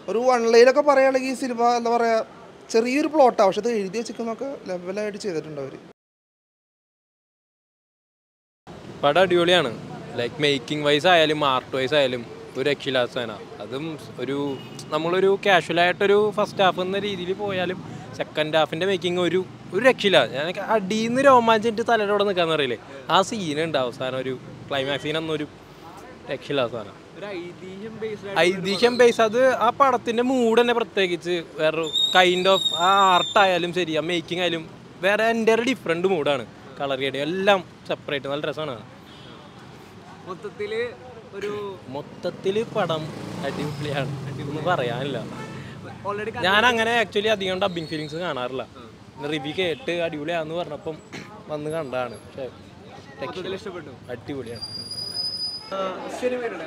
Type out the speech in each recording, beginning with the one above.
ഒരു വൺ ലൈനൊക്കെ പറയുകയാണെങ്കിൽ ഈ സിനിമ എന്താ പറയുക ചെറിയൊരു പ്ലോട്ടാണ് പക്ഷെ അത് എഴുതി വെച്ചിരിക്കുന്നൊക്കെ ലെവലായിട്ട് ചെയ്തിട്ടുണ്ട് അവർ പടം അടിപൊളിയാണ് ലൈക്ക് മേക്കിംഗ് വൈസ് ആയാലും ആർട്ട് വൈസ് ആയാലും ഒരു രക്ഷയില്ലാത്ത സാധനം അതും ഒരു നമ്മളൊരു കാഷ്വലായിട്ടൊരു ഫസ്റ്റ് ഹാഫ് എന്ന രീതിയിൽ പോയാലും സെക്കൻഡ് ഹാഫിൻ്റെ മേക്കിംഗ് ഒരു ഒരു രക്ഷയില്ല ഞാൻ അടിയിൽ രോമാഞ്ചിട്ട് തലയോടെ നിൽക്കാന്ന് പറയില്ലേ ആ സീനുണ്ട് അവസാനം ഒരു ക്ലൈമാക്സ് സീനൊന്നും ഒരു രക്ഷയില്ലാത്ത സാധനം ഐതിഹ്യം ബേസ് അത് ആ പടത്തിന്റെ മൂഡ് തന്നെ പ്രത്യേകിച്ച് വേറൊരു കൈൻഡ് ഓഫ് ആ ആർട്ടായാലും ശരി ആ മേക്കിംഗ് ആയാലും വേറെ എൻ്റെ ഒരു ഡിഫറെൻറ്റ് മൂഡാണ് കളർ ഗ്രേഡ് എല്ലാം സെപ്പറേറ്റ് നല്ല രസമാണ് മൊത്തത്തില് ഒരു മൊത്തത്തിൽ പടം അടിപൊളിയാണ് ഒന്നും പറയാനില്ല ഓൾറെഡി ഞാൻ അങ്ങനെ ആക്ച്വലി അധികം ഡബിങ് ഫീലിങ്സ് കാണാറില്ല റിവ്യൂ കേട്ട് അടിപൊളിയാന്ന് പറഞ്ഞപ്പം വന്ന് കണ്ടാണ് പക്ഷേ രക്ഷയില്ല. ഇഷ്ടപ്പെട്ടു അടിപൊളിയാണ് സിനിമയുടെ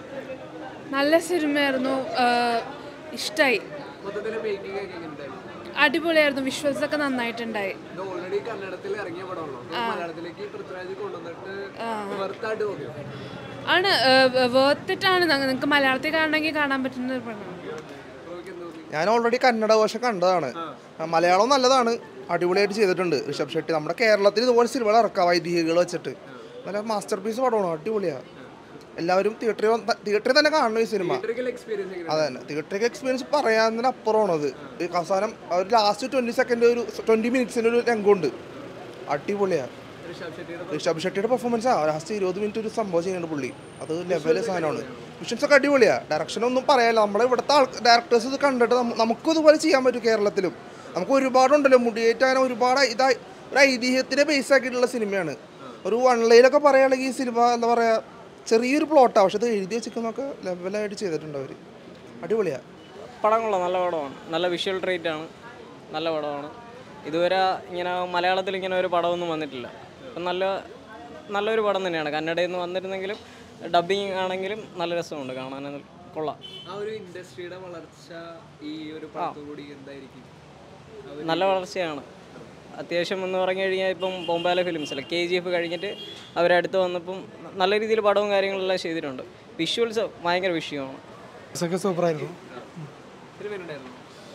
നല്ല സിനിമയായിരുന്നു ഇഷ്ടമായി മൊത്തത്തില് മേക്കിംഗ് ഒക്കെ എങ്ങനെയുണ്ടായിരുന്നു അടിപൊളിയായിരുന്നു വിഷ്വൽസ് ഒക്കെ നന്നായിട്ടുണ്ടായി ഇത് ഓൾറെഡി കന്നഡത്തിൽ ഇറങ്ങിയ പടമാണല്ലോ മലയാളത്തിലേക്ക് പൃഥ്വിരാജ് കൊണ്ടുവന്നിട്ട് വെറുത്തായിട്ട് തോന്നിയോ ആണ് വേർത്തിട്ടാണ് നിങ്ങൾക്ക് മലയാളത്തിൽ കാണണമെങ്കിൽ കാണാൻ പറ്റുന്ന ഒരു പടമാണ് നമുക്ക് എന്ത് തോന്നി ഞാൻ ഓൾറെഡി കന്നഡ വേർഷൻ കണ്ടതാണ് ആ, മലയാളം നല്ലതാണ് അടിപൊളിയായിട്ട് ചെയ്തിട്ടുണ്ട് ഋഷഭ് ഷെട്ടി നമ്മുടെ കേരളത്തിൽ ഇതുപോലെ സിനിമകൾ ഇറക്കാം വൈദിഹികൾ വെച്ചിട്ട് നല്ല മാസ്റ്റർ പീസ് പടമാണ് അടിപൊളിയാണ് എല്ലാവരും തിയേറ്ററിൽ തിയേറ്ററിൽ തന്നെ കാണണം ഈ സിനിമ തിയേറ്ററിക്കൽ എക്സ്പീരിയൻസ് എങ്ങനെ അതെ തന്നെ തിയേറ്ററിൽ എക്സ്പീരിയൻസ് പറയാവുന്നതിന് അപ്പുറമാണ് അത് ഈ അവസാനം ഒരു ലാസ്റ്റ് ട്വൻറ്റി സെക്കൻഡ് ഒരു ട്വൻറ്റി മിനിറ്റ്സിൻ്റെ ഒരു രംഗമുണ്ട് അടിപൊളിയാണ് ഋഷഭ് ഷെട്ടിയുടെ ഋഷഭ് ഷെട്ടിയുടെ പെർഫോമൻസ് ആ ലാസ്റ്റ് ഇരുപത് മിനിറ്റ് ഒരു സംഭവം ചെയ്യുന്നുണ്ട് പുള്ളി അത് ലെവല് സാധനമാണ് വിഷൻസ് ഒക്കെ അടിപൊളിയാണ് ഡയറക്ഷൻ ഒന്നും പറയാനില്ല നമ്മുടെ ഇവിടുത്തെ ആൾ ഡയറക്ടേഴ്സ് ഇത് കണ്ടിട്ട് നമ്മ- നമുക്കും ഇതുപോലെ ചെയ്യാൻ പറ്റും കേരളത്തിലും നമുക്ക് ഒരുപാടുണ്ടല്ലോ മുടിയേറ്റ് അങ്ങനെ ഒരുപാട് ഇതാ ഒരു ഐതിഹ്യത്തിനെ ബേസ് ആക്കിയിട്ടുള്ള സിനിമയാണ് ഒരു വൺ ലൈനൊക്കെ പറയുകയാണെങ്കിൽ ഈ സിനിമ എന്താ പറയുക ചെറിയൊരു പ്ലോട്ടാണ് പക്ഷെ അത് എഴുതി വെച്ചിരിക്കുന്നൊക്കെ ലെവലായിട്ട് ചെയ്തിട്ടുണ്ട് അവർ അടിപൊളിയാണ് പടം കൊള്ളാം നല്ല പടമാണ് നല്ല വിഷ്വൽ ട്രീറ്റ് ആണ് നല്ല പടമാണ് ഇതുവരെ ഇങ്ങനെ മലയാളത്തിൽ ഇങ്ങനെ ഒരു പടമൊന്നും വന്നിട്ടില്ല അപ്പം നല്ല നല്ലൊരു പടം തന്നെയാണ് കന്നഡയിൽ നിന്ന് വന്നിരുന്നെങ്കിലും ഡബിങ് ആണെങ്കിലും നല്ല രസമുണ്ട് കാണാൻ കൊള്ളാം ആ ഒരു ഇൻഡസ്ട്രിയുടെ വളർച്ച ഈ ഒരു പടത്തുകൂടി എന്തായിരിക്കും നല്ല വളർച്ചയാണ് അത്യാവശ്യം എന്ന് പറഞ്ഞു കഴിഞ്ഞാൽ ഇപ്പം ബോംബാലെ ഫിലിംസിൽ കെ ജി എഫ് കഴിഞ്ഞിട്ട് അവരടുത്ത് വന്നപ്പം നല്ല രീതിയിൽ പടവും കാര്യങ്ങളെല്ലാം ചെയ്തിട്ടുണ്ട് വിഷ്വൽസ് ഭയങ്കര വിഷയമാണ് ഒക്കെ സൂപ്പറായിരുന്നു സിനിമ ഉണ്ടായിരുന്നു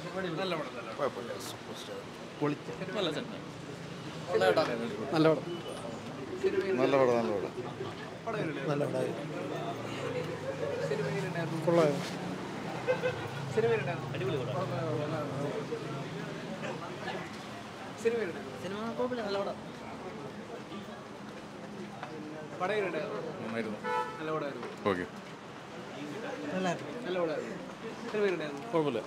നല്ല പടം നല്ല പടം നല്ല പടം നല്ല പടമായി സിനിമ എങ്ങനെയുണ്ടായിരുന്നു കൊള്ളായിരുന്നു സിനിമ ഉണ്ടായിരുന്നു അടിപൊളി സിനിമ ഉണ്ടായിരുന്നു പടം എങ്ങനെയുണ്ടായിരുന്നു നന്നായിരുന്നു നല്ല പടമായിരുന്നു ഓക്കെ നല്ല പടമായിരുന്നു സിനിമ എങ്ങനെയുണ്ടായിരുന്നു കുഴപ്പമില്ല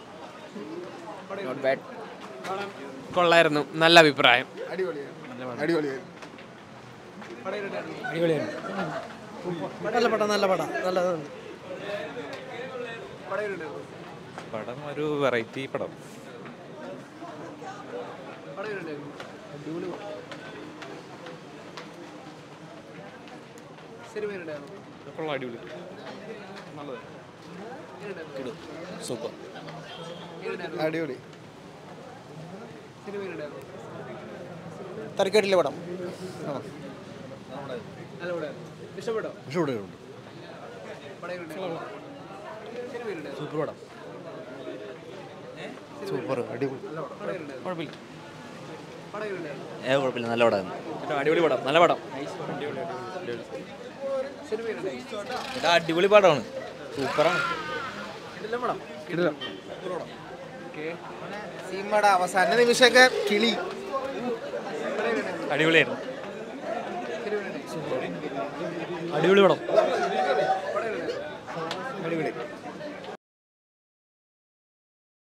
കൊള്ളായിരുന്നു നല്ല അഭിപ്രായം അടിപൊളിയായി പടം എങ്ങനെയുണ്ടായിരുന്നു നല്ല പടം നല്ല പടം നല്ലതാണ് പടം എങ്ങനെയുണ്ടായിരുന്നു പടം ഒരു വെറൈറ്റി പടം പടം എങ്ങനെയുണ്ടായിരുന്നു സിനിമ എങ്ങനെയുണ്ടായിരുന്നു കൊള്ളാം അടിപൊളി സൂപ്പർ എങ്ങനെയുണ്ടായിരുന്നു അടിപൊളി സിനിമ എങ്ങനെയുണ്ടായിരുന്നു തരക്കേട്ടില്ല പടം നല്ല പടമായിരുന്നു ഇഷ്ടപ്പെട്ടോ ഇഷ്ടപ്പെടുന്നുണ്ട് പടം എങ്ങനെയുണ്ടായിരുന്നു സിനിമ എങ്ങനെയുണ്ടായിരുന്നു സൂപ്പർ പടം സൂപ്പർ അടിപൊളി പടം എങ്ങനെയുണ്ടായിരുന്നു കുഴപ്പമില്ല പടം എങ്ങനെയുണ്ടായിരുന്നു ഏ കുഴപ്പമില്ല നല്ല പടമായിരുന്നു അടിപൊളി പടം നല്ല പടം സിനിമ എങ്ങനെയുണ്ടായിരുന്നു ഇത് അടിപൊളി പടമാണ് സൂപ്പറാണ് സീമയുടെ അവസാന നിമിഷമൊക്കെ കിളി അടിപൊളിയായിരുന്നു അടിപൊളി പടം